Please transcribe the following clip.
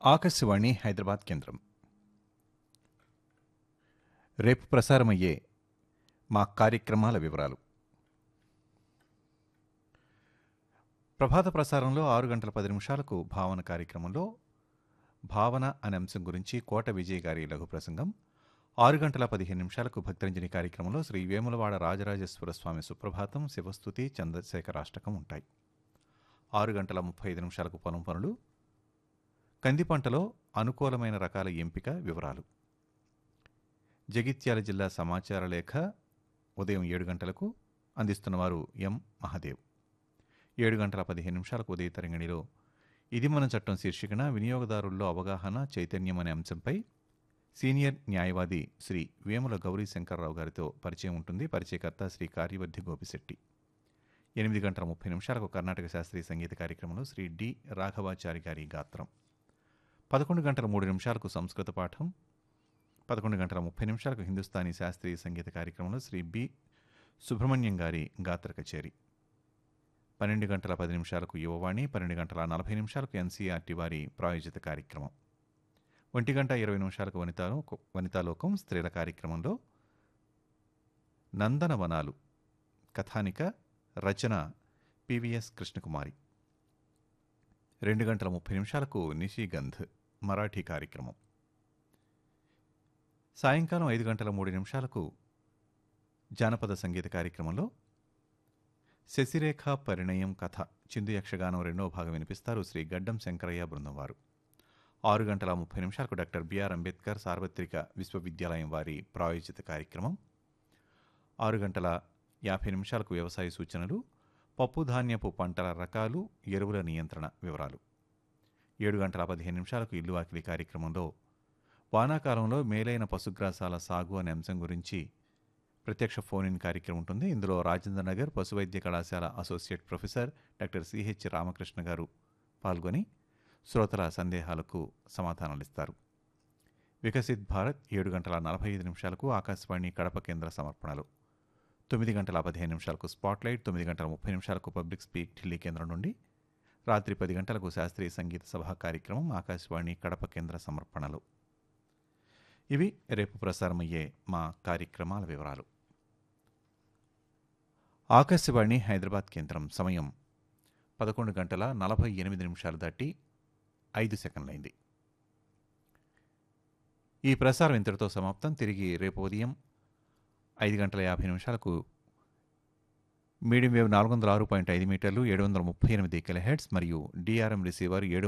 ఆకాశవాణి హైదరాబాద్ కేంద్రం రేపు ప్రసారమయ్యే మా కార్యక్రమాల వివరాలు ప్రభాత ప్రసారంలో ఆరు గంటల పది నిమిషాలకు భావన కార్యక్రమంలో భావన అనే అంశం గురించి కోట విజయ్ గారి లఘు ప్రసంగం ఆరు గంటల పదిహేను నిమిషాలకు భక్తరంజని కార్యక్రమంలో శ్రీ వేములవాడ రాజరాజేశ్వర స్వామి సుప్రభాతం శివస్థుతి చంద్రశేఖరాష్టకం ఉంటాయి ఆరు గంటల ముప్పై ఐదు నిమిషాలకు పొలం పనులు కంది పంటలో అనుకూలమైన రకాల ఎంపిక వివరాలు జగిత్యాల జిల్లా సమాచార లేఖ ఉదయం ఏడు గంటలకు అందిస్తున్నవారు ఎం మహాదేవ్ ఏడు గంటల పదిహేను నిమిషాలకు ఉదయ తరంగిణిలో ఇది మన చట్టం శీర్షికన వినియోగదారుల్లో అవగాహన చైతన్యం అనే అంశంపై సీనియర్ న్యాయవాది శ్రీ వేముల గౌరీ శంకర్రావు గారితో పరిచయం ఉంటుంది పరిచయకర్త శ్రీ కార్యవర్ధి గోపిశెట్టి ఎనిమిది గంటల ముప్పై నిమిషాలకు కర్ణాటక శాస్త్రీయ సంగీత కార్యక్రమంలో శ్రీ డి రాఘవాచారి గారి గాత్రం పదకొండు గంటల మూడు నిమిషాలకు సంస్కృత పాఠం పదకొండు గంటల ముప్పై నిమిషాలకు హిందుస్థానీ శాస్త్రీయ సంగీత కార్యక్రమంలో శ్రీ బి సుబ్రహ్మణ్యం గారి గాత్ర కచేరి పన్నెండు గంటల పది నిమిషాలకు యువవాణి పన్నెండు గంటల నలభై నిమిషాలకు ఎన్సీఆర్టీ వారి ప్రాయోజిత కార్యక్రమం ఒంటి గంట ఇరవై నిమిషాలకు వనితాలో వనితాలోకం స్త్రీల కార్యక్రమంలో నందనవనాలు కథానిక రచన పివిఎస్ కృష్ణకుమారి రెండు గంటల ముప్పై నిమిషాలకు నిషిగంధ్ మరాఠీ కార్యక్రమం సాయంకాలం ఐదు గంటల మూడు నిమిషాలకు జానపద సంగీత కార్యక్రమంలో శశిరేఖ పరిణయం కథ చిందు యక్షగానం రెండవ భాగం వినిపిస్తారు శ్రీ గడ్డం శంకరయ్య బృందం వారు ఆరు గంటల ముప్పై నిమిషాలకు డాక్టర్ బిఆర్ అంబేద్కర్ సార్వత్రిక విశ్వవిద్యాలయం వారి ప్రాయోజిత కార్యక్రమం ఆరు గంటల యాభై నిమిషాలకు వ్యవసాయ సూచనలు పప్పు ధాన్యపు పంటల రకాలు ఎరువుల నియంత్రణ వివరాలు ఏడు గంటల పదిహేను నిమిషాలకు ఇల్లు వాకిలి కార్యక్రమంలో వానాకాలంలో మేలైన పశుగ్రాసాల సాగు అనే అంశం గురించి ప్రత్యక్ష ఫోన్ ఇన్ కార్యక్రమం ఉంటుంది ఇందులో రాజేంద్ర నగర్ పశు వైద్య కళాశాల associate professor doctor CH Ramakrishna garu పాల్గొని శ్రోతల సందేహాలకు సమాధానాలిస్తారు వికసిత్ భారత్ ఏడు గంటల నలభై ఐదు నిమిషాలకు ఆకాశవాణి కడప కేంద్ర సమర్పణలు తొమ్మిది గంటల పదిహేను నిమిషాలకు స్పాట్లైట్ తొమ్మిది గంటల ముప్పై నిమిషాలకు పబ్లిక్ స్పీక్ ఢిల్లీ కేంద్రం నుండి రాత్రి పది గంటలకు శాస్త్రీయ సంగీత సభ కార్యక్రమం ఆకాశవాణి కడప కేంద్ర సమర్పణలు ఇవి రేపు ప్రసారమయ్యే మా కార్యక్రమాల వివరాలు ఆకాశవాణి హైదరాబాద్ కేంద్రం సమయం పదకొండు గంటల నలభై ఎనిమిది నిమిషాలు దాటి ఐదు సెకండ్లైంది ఈ ప్రసారం ఇంతటితో సమాప్తం తిరిగి రేపు ఉదయం ఐదు గంటల యాభై నిమిషాలకు మీడియం వేవ్ నాలుగు వందల ఆరు పాయింట్ ఐదు మీటర్లు ఏడు వందల ముప్పై ఎనిమిది కిలోహెడ్స్ మరియు డిఆర్ఎం రిసీవర్ ఏడు